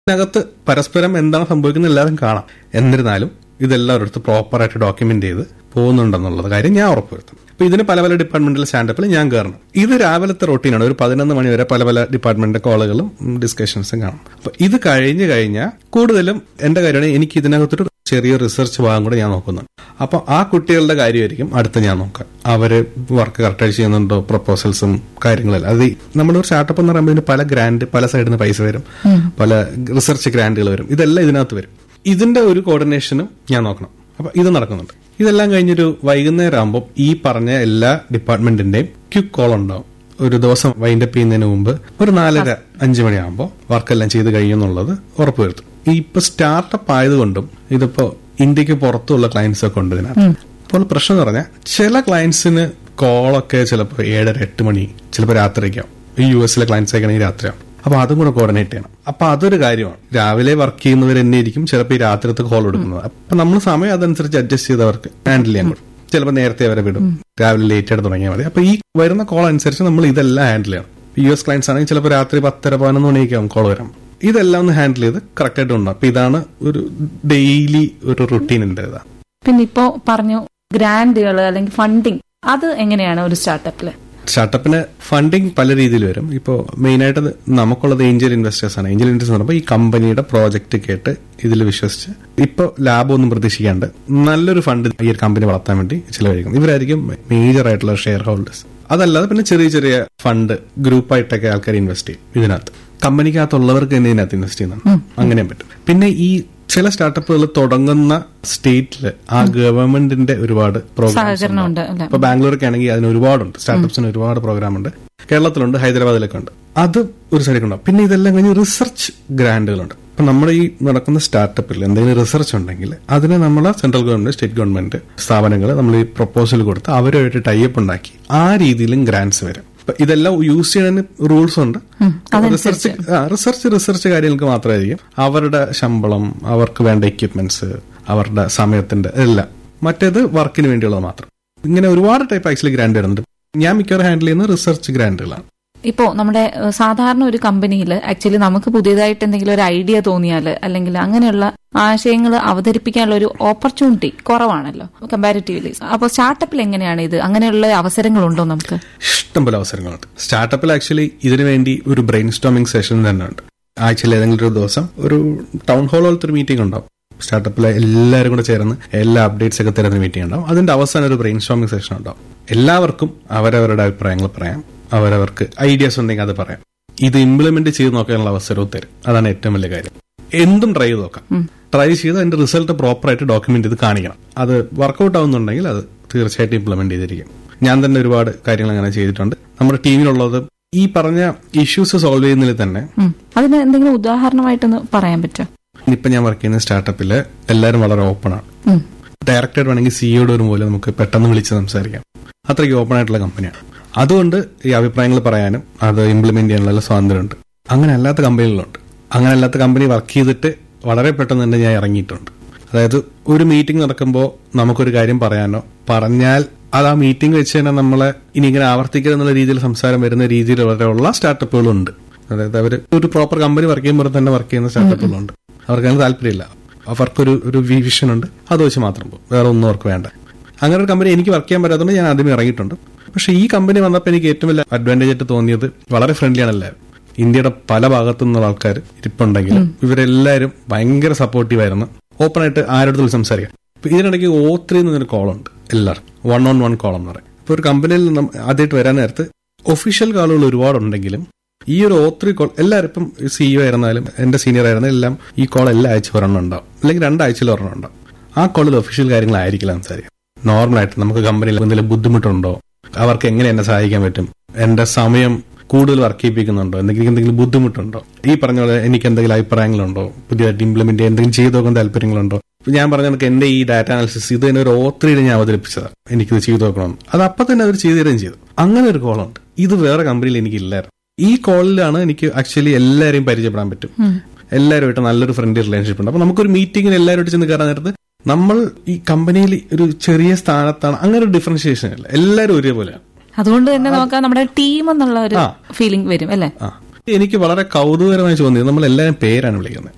ഇതിനകത്ത് പരസ്പരം എന്താണ് സംഭവിക്കുന്നത് എല്ലാവരും കാണാം എന്നിരുന്നാലും ഇതെല്ലാം അടുത്ത് പ്രോപ്പറായിട്ട് ഡോക്യുമെന്റ് ചെയ്ത് പോകുന്നുണ്ടെന്നുള്ളത് കാര്യം ഞാൻ ഉറപ്പുവരുത്തും അപ്പൊ ഇതിന് പല പല ഡിപ്പാർട്ട്മെന്റിലെ സ്റ്റാൻഡപ്പിൽ ഞാൻ കയറണം ഇത് രാവിലത്തെ റൊട്ടീനാണ് ഒരു പതിനൊന്ന് മണി വരെ പല പല ഡിപ്പാർട്ട്മെന്റ് കോളുകളും ഡിസ്കഷൻസും കാണും അപ്പൊ ഇത് കഴിഞ്ഞു കഴിഞ്ഞാൽ കൂടുതലും എന്റെ കാര്യമാണ് എനിക്ക് ഇതിനകത്തൊരു ചെറിയ റിസർച്ച് ഭാഗം കൂടെ ഞാൻ നോക്കുന്നുണ്ട് അപ്പൊ ആ കുട്ടികളുടെ കാര്യമായിരിക്കും അടുത്ത് ഞാൻ നോക്കാം അവര് വർക്ക് കറക്റ്റായി ചെയ്യുന്നുണ്ടോ പ്രപ്പോസൽസും കാര്യങ്ങളും അത് ഈ നമ്മുടെ ഒരു സ്റ്റാർട്ടപ്പ് എന്ന് പറയുമ്പോൾ ഇതിന് പല ഗ്രാൻഡ് പല സൈഡിൽ നിന്ന് പൈസ വരും പല റിസർച്ച് ഗ്രാൻഡുകൾ വരും ഇതെല്ലാം ഇതിനകത്ത് വരും ഇതിന്റെ ഒരു കോർഡിനേഷനും ഞാൻ നോക്കണം അപ്പൊ ഇത് നടക്കുന്നുണ്ട് ഇതെല്ലാം കഴിഞ്ഞൊരു വൈകുന്നേരം ആകുമ്പോൾ ഈ പറഞ്ഞ എല്ലാ ഡിപ്പാർട്ട്മെന്റിന്റെയും ക്യുക്ക് കോൾ ഉണ്ടാവും ഒരു ദിവസം വൈൻഡപ്പ് ചെയ്യുന്നതിന് മുമ്പ് ഒരു നാലര അഞ്ചു മണിയാകുമ്പോൾ വർക്കെല്ലാം ചെയ്ത് കഴിയുമെന്നുള്ളത് ഉറപ്പുവരുത്തും ഈ ഇപ്പൊ സ്റ്റാർട്ടപ്പ് ആയതുകൊണ്ടും ഇതിപ്പോ ഇന്ത്യക്ക് പുറത്തുള്ള ക്ലയൻസ് ഒക്കെ ഉണ്ട് ഇതിനകത്ത് അപ്പോൾ പ്രശ്നം എന്ന് പറഞ്ഞാൽ ചില ക്ലയൻസിന് കോളൊക്കെ ചിലപ്പോൾ ഏഴര എട്ട് മണി ചിലപ്പോൾ രാത്രിക്കാവും ഈ യു എസിലെ ക്ലയൻസ് ഒക്കെ ആണെങ്കിൽ രാത്രിയാവും അപ്പൊ അതും കൂടെ കോർഡിനേറ്റ് ചെയ്യണം അപ്പൊ അതൊരു കാര്യമാണ് രാവിലെ വർക്ക് ചെയ്യുന്നവർ തന്നെ ആയിരിക്കും ചിലപ്പോൾ ഈ രാത്രിത്തെ കോൾ എടുക്കുന്നത് അപ്പൊ നമ്മൾ സമയം അതനുസരിച്ച് അഡ്ജസ്റ്റ് ചെയ്തവർക്ക് ഹാൻഡിൽ ചെയ്യാൻ കൊടുക്കും ചിലപ്പോൾ നേരത്തെ അവരെ വിടും രാവിലെ ലേറ്റ് ആയിട്ട് തുടങ്ങിയാൽ മതി അപ്പൊ ഈ വരുന്ന കോൾ അനുസരിച്ച് നമ്മൾ ഇതെല്ലാം ഹാൻഡിൽ ചെയ്യണം യു എസ് ക്ലയൻസ് ആണെങ്കിൽ ചിലപ്പോൾ രാത്രി പത്തര പതിനൊന്ന് മണിയൊക്കെയാവും കോൾ വരാം ഇതെല്ലാം ഒന്ന് ഹാൻഡിൽ ചെയ്ത് കറക്റ്റ് ആയിട്ട് ഉണ്ടാവും അപ്പൊ ഇതാണ് ഒരു ഡെയിലി ഒരു റുട്ടീൻ ഉണ്ട് ഇതാ പിന്നെ ഇപ്പോ പറഞ്ഞു ഗ്രാൻഡുകൾ അല്ലെങ്കിൽ ഫണ്ടിങ് അത് എങ്ങനെയാണ് ഒരു സ്റ്റാർട്ടപ്പില് സ്റ്റാർട്ടപ്പിന് ഫണ്ടിങ് പല രീതിയിൽ വരും ഇപ്പോൾ മെയിനായിട്ട് നമുക്കുള്ളത് ഏഞ്ചൽ ഇൻവെസ്റ്റേഴ്സ് ആണ് ഏഞ്ചൽ ഇൻവെസ്റ്റേഴ്സ് എന്ന് പറയുമ്പോൾ ഈ കമ്പനിയുടെ പ്രോജക്റ്റ് കേട്ട് ഇതിൽ വിശ്വസിച്ച് ഇപ്പോൾ ലാഭമൊന്നും പ്രതീക്ഷിക്കാണ്ട് നല്ലൊരു ഫണ്ട് ഈ ഒരു കമ്പനി വളർത്താൻ വേണ്ടി ചിലവഴിക്കും ഇവരായിരിക്കും മേജർ ആയിട്ടുള്ള ഷെയർ ഹോൾഡേഴ്സ് അതല്ലാതെ പിന്നെ ചെറിയ ചെറിയ ഫണ്ട് ഗ്രൂപ്പായിട്ടൊക്കെ ആൾക്കാർ ഇൻവെസ്റ്റ് ചെയ്യും ഇതിനകത്ത് കമ്പനിക്കകത്തുള്ളവർക്ക് തന്നെ ഇതിനകത്ത് ഇൻവെസ്റ്റ് ചെയ്യുന്നുണ്ട് അങ്ങനെയും പറ്റും പിന്നെ ഈ ചില സ്റ്റാർട്ടപ്പുകൾ തുടങ്ങുന്ന സ്റ്റേറ്റിൽ ആ ഗവൺമെന്റിന്റെ ഒരുപാട് പ്രോഗ്രാംസ് സഹകരണം ഉണ്ട് അല്ലെ ഇപ്പൊ ബാംഗ്ലൂരൊക്കെ ആണെങ്കിൽ അതിന് ഒരുപാടുണ്ട് സ്റ്റാർട്ടപ്സിന് ഒരുപാട് പ്രോഗ്രാം ഉണ്ട് കേരളത്തിലുണ്ട് ഹൈദരാബാദിലൊക്കെ ഉണ്ട് അത് ഒരു സൈഡിൽ ഉണ്ടാവും പിന്നെ ഇതെല്ലാം കഴിഞ്ഞ് റിസർച്ച് ഗ്രാൻഡുകളുണ്ട് ഇപ്പൊ നമ്മുടെ ഈ നടക്കുന്ന സ്റ്റാർട്ടപ്പിൽ എന്തെങ്കിലും റിസർച്ച് ഉണ്ടെങ്കിൽ അതിന് നമ്മൾ സെൻട്രൽ ഗവൺമെന്റ് സ്റ്റേറ്റ് ഗവൺമെന്റ് സ്ഥാപനങ്ങൾ നമ്മൾ ഈ പ്രപ്പോസൽ കൊടുത്ത് അവരുമായിട്ട് ടൈപ്പ് ഉണ്ടാക്കി ആ രീതിയിലും ഗ്രാൻഡ്സ് വരും ഇപ്പൊ ഇതെല്ലാം യൂസ് ചെയ്യുന്നതിന് റൂൾസ് ഉണ്ട് റിസർച്ച് റിസർച്ച് റിസർച്ച് കാര്യങ്ങൾക്ക് മാത്രമായിരിക്കും അവരുടെ ശമ്പളം അവർക്ക് വേണ്ട എക്യുപ്മെന്റ്സ് അവരുടെ സമയത്തിന്റെ എല്ലാം മറ്റേത് വർക്കിന് വേണ്ടിയുള്ളത് മാത്രം ഇങ്ങനെ ഒരുപാട് ടൈപ്പ് ആക്ച്വലി ഗ്രാൻഡ് വരുന്നുണ്ട് ഞാൻ മിക്കവാറും ഹാൻഡിൽ ചെയ്യുന്ന റിസർച്ച് ഗ്രാൻഡുകളാണ് ഇപ്പോ നമ്മുടെ ഏഹ്, സാധാരണ ഒരു കമ്പനിയിൽ ആക്ച്വലി നമുക്ക് പുതിയതായിട്ട് എന്തെങ്കിലും ഒരു ഐഡിയ തോന്നിയാൽ അല്ലെങ്കിൽ അങ്ങനെയുള്ള ആശയങ്ങൾ അവതരിപ്പിക്കാനുള്ള ഒരു ഓപ്പർച്യൂണിറ്റി കുറവാണല്ലോ കമ്പാരിറ്റീവ്ലി അപ്പോൾ സ്റ്റാർട്ടപ്പിൽ എങ്ങനെയാണ് ഇത് അങ്ങനെയുള്ള അവസരങ്ങളുണ്ടോ നമുക്ക് ഇഷ്ടംപോലെ അവസരങ്ങളുണ്ട് സ്റ്റാർട്ടപ്പിൽ ആക്ച്വലി ഇതിനു വേണ്ടി ഒരു ബ്രെയിൻ സ്റ്റോമിംഗ് സെഷൻ തന്നെ ഉണ്ട് ആഴ്ചയിൽ ഏതെങ്കിലും ഒരു ദിവസം ഒരു ടൗൺ ഹാൾ പോലത്തെ ഒരു മീറ്റിംഗ് ഉണ്ടാവും സ്റ്റാർട്ടപ്പിലെ എല്ലാവരും കൂടെ ചേർന്ന് എല്ലാ അപ്ഡേറ്റ്സ് ഒക്കെ തരുന്ന മീറ്റിംഗ് ഉണ്ടാവും അതിന്റെ അവസാനം ഒരു ബ്രെയിൻ സ്റ്റോമിംഗ് സെഷൻ ഉണ്ടാവും എല്ലാവർക്കും അവരവരുടെ അഭിപ്രായങ്ങൾ പറയാം അവരവർക്ക് ഐഡിയാസ് ഉണ്ടെങ്കിൽ അത് പറയാം ഇത് ഇംപ്ലിമെന്റ് ചെയ്ത് നോക്കാനുള്ള അവസരവും തരും അതാണ് ഏറ്റവും വലിയ കാര്യം എന്തും ട്രൈ ചെയ്ത് നോക്കാം ട്രൈ ചെയ്ത് അതിന്റെ റിസൾട്ട് പ്രോപ്പറായിട്ട് ഡോക്യുമെന്റ് ചെയ്ത് കാണിക്കണം അത് വർക്കൗട്ട് ആവുന്നുണ്ടെങ്കിൽ അത് തീർച്ചയായിട്ടും ഇംപ്ലിമെന്റ് ചെയ്തിരിക്കും ഞാൻ തന്നെ ഒരുപാട് കാര്യങ്ങൾ അങ്ങനെ ചെയ്തിട്ടുണ്ട് നമ്മുടെ ടീമിലുള്ളത് ഈ പറഞ്ഞ ഇഷ്യൂസ് സോൾവ് ചെയ്യുന്നതിൽ തന്നെ ഉം. അതിന് എന്തെങ്കിലും ഉദാഹരണമായിട്ടൊന്ന് പറയാൻ പറ്റുമോ ഇപ്പൊ ഞാൻ വർക്ക് ചെയ്യുന്ന സ്റ്റാർട്ടപ്പില് എല്ലാവരും വളരെ ഓപ്പൺ ആണ് ഉം. ഡയറക്ടർ വേണമെങ്കിൽ സിഇയോട് വരും പോലെ നമുക്ക് പെട്ടെന്ന് വിളിച്ച് സംസാരിക്കാം അത്രയ്ക്ക് ഓപ്പൺ ആയിട്ടുള്ള കമ്പനിയാണ് അതുകൊണ്ട് ഈ അഭിപ്രായങ്ങൾ പറയാനും അത് ഇംപ്ലിമെന്റ് ചെയ്യാനുള്ള സ്വാതന്ത്ര്യമുണ്ട് അങ്ങനെ അല്ലാത്ത കമ്പനികളുണ്ട് അങ്ങനെ അല്ലാത്ത കമ്പനി വർക്ക് ചെയ്തിട്ട് വളരെ പെട്ടെന്ന് തന്നെ ഞാൻ ഇറങ്ങിയിട്ടുണ്ട് അതായത് ഒരു മീറ്റിംഗ് നടക്കുമ്പോൾ നമുക്കൊരു കാര്യം പറയാനോ പറഞ്ഞാൽ അത് ആ മീറ്റിംഗ് വെച്ച് തന്നെ നമ്മളെ ഇനി ഇങ്ങനെ ആവർത്തിക്കുക എന്നുള്ള രീതിയിൽ സംസാരം വരുന്ന രീതിയിൽ വരെയുള്ള സ്റ്റാർട്ടപ്പുകളുണ്ട് അതായത് അവർ ഒരു പ്രോപ്പർ കമ്പനി വർക്ക് ചെയ്യുമ്പോൾ തന്നെ വർക്ക് ചെയ്യുന്ന സ്റ്റാർട്ടപ്പുകളുണ്ട് അവർക്ക് അതിന് താല്പര്യമില്ല അവർക്കൊരു ഒരു വിഷൻ ഉണ്ട് അത് വെച്ച് മാത്രം പോകും വേറെ ഒന്നും അവർക്ക് വേണ്ട അങ്ങനെ ഒരു കമ്പനി എനിക്ക് വർക്ക് ചെയ്യാൻ പറ്റാത്തതുകൊണ്ട് ഞാൻ ആദ്യമേ ഇറങ്ങിയിട്ടുണ്ട് പക്ഷേ ഈ കമ്പനി വന്നപ്പോൾ എനിക്ക് ഏറ്റവും വലിയ അഡ്വാൻറ്റേജ് ആയിട്ട് തോന്നിയത് വളരെ ഫ്രണ്ട്ലിയാണ് എല്ലാവരും ഇന്ത്യയുടെ പല ഭാഗത്തു നിന്നുള്ള ആൾക്കാർ ഇരിപ്പുണ്ടെങ്കിലും ഇവരെല്ലാവരും ഭയങ്കര സപ്പോർട്ടീവ് ആയിരുന്നു ഓപ്പൺ ആയിട്ട് ആരോടത്തും സംസാരിക്കാം ഇപ്പൊ ഇതിനിടയ്ക്ക് ഓ ത്രീ എന്നൊരു കോളുണ്ട് എല്ലാവരും വൺ ഓൺ വൺ കോളം എന്ന് പറയും ഇപ്പൊ ഒരു കമ്പനിയിൽ നിന്നും ആദ്യമായിട്ട് വരാൻ നേരത്ത് ഒഫീഷ്യൽ കോളുകൾ ഒരുപാടുണ്ടെങ്കിലും ഈ ഒരു ഓ ത്രീ കോൾ എല്ലാവരും ഇപ്പം സിഇഒ ആയിരുന്നാലും എന്റെ സീനിയർ ആയിരുന്നാലും എല്ലാം ഈ കോൾ എല്ലാ ആഴ്ച ഒരെണ്ണം ഉണ്ടാവും അല്ലെങ്കിൽ രണ്ടാഴ്ചയിൽ ഒരെണ്ണം ഉണ്ടാവും ആ കോളിൽ ഒഫീഷ്യൽ കാര്യങ്ങളായിരിക്കില്ല സംസാരിക്കാം നോർമലായിട്ട് നമുക്ക് കമ്പനിയിൽ എന്തെങ്കിലും ബുദ്ധിമുട്ടുണ്ടോ അവർക്ക് എങ്ങനെ എന്നെ സഹായിക്കാൻ പറ്റും എന്റെ സമയം കൂടുതൽ വർക്ക് ചെയ്യിപ്പിക്കുന്നുണ്ടോ എന്തെങ്കിലും എന്തെങ്കിലും ബുദ്ധിമുട്ടുണ്ടോ ഈ പറഞ്ഞ പോലെ എനിക്ക് എന്തെങ്കിലും അഭിപ്രായങ്ങളുണ്ടോ പുതിയതായിട്ട് ഇംപ്ലിമെന്റ് ചെയ്യാൻ എന്തെങ്കിലും ചെയ്തു നോക്കാൻ താല്പര്യങ്ങളുണ്ടോ ഇപ്പൊ ഞാൻ പറഞ്ഞ നമുക്ക് എന്റെ ഈ ഡാറ്റ അനാലിസിസ് ഇത് തന്നെ ഒരു ഓത്രിയിൽ ഞാൻ അവതരിപ്പിച്ചതാണ് എനിക്കിത് ചെയ്തു നോക്കണം അത് അപ്പൊ തന്നെ അവർ ചെയ്തു തരുകയും ചെയ്തു അങ്ങനെ ഒരു കോളുണ്ട് ഇത് വേറെ കമ്പനിയിൽ എനിക്കില്ലായിരുന്നു ഈ കോളിലാണ് എനിക്ക് ആക്ച്വലി എല്ലാവരെയും പരിചയപ്പെടാൻ പറ്റും എല്ലാവരുമായിട്ട് നല്ലൊരു ഫ്രണ്ട്ലി റിലേഷൻഷിപ്പ് ഉണ്ട് അപ്പൊ നമുക്കൊരു മീറ്റിംഗിന് എല്ലാവരുമായിട്ട് ചെന്ന് കയറാൻ നേരത്ത് നമ്മൾ ഈ കമ്പനിയിൽ ഒരു ചെറിയ സ്ഥാനത്താണ് അങ്ങനെ ഒരു ഡിഫറൻഷിയേഷൻ ഇല്ല എല്ലാവരും ഒരേപോലെയാണ് അതുകൊണ്ട് തന്നെ നമുക്ക് നമ്മുടെ ടീം എന്നുള്ള ഒരു ആ. ഫീലിംഗ് വരും അല്ലെ ആ എനിക്ക് വളരെ കൗതുകരമായി തോന്നിയത് നമ്മൾ എല്ലാവരും പേരാണ് വിളിക്കുന്നത്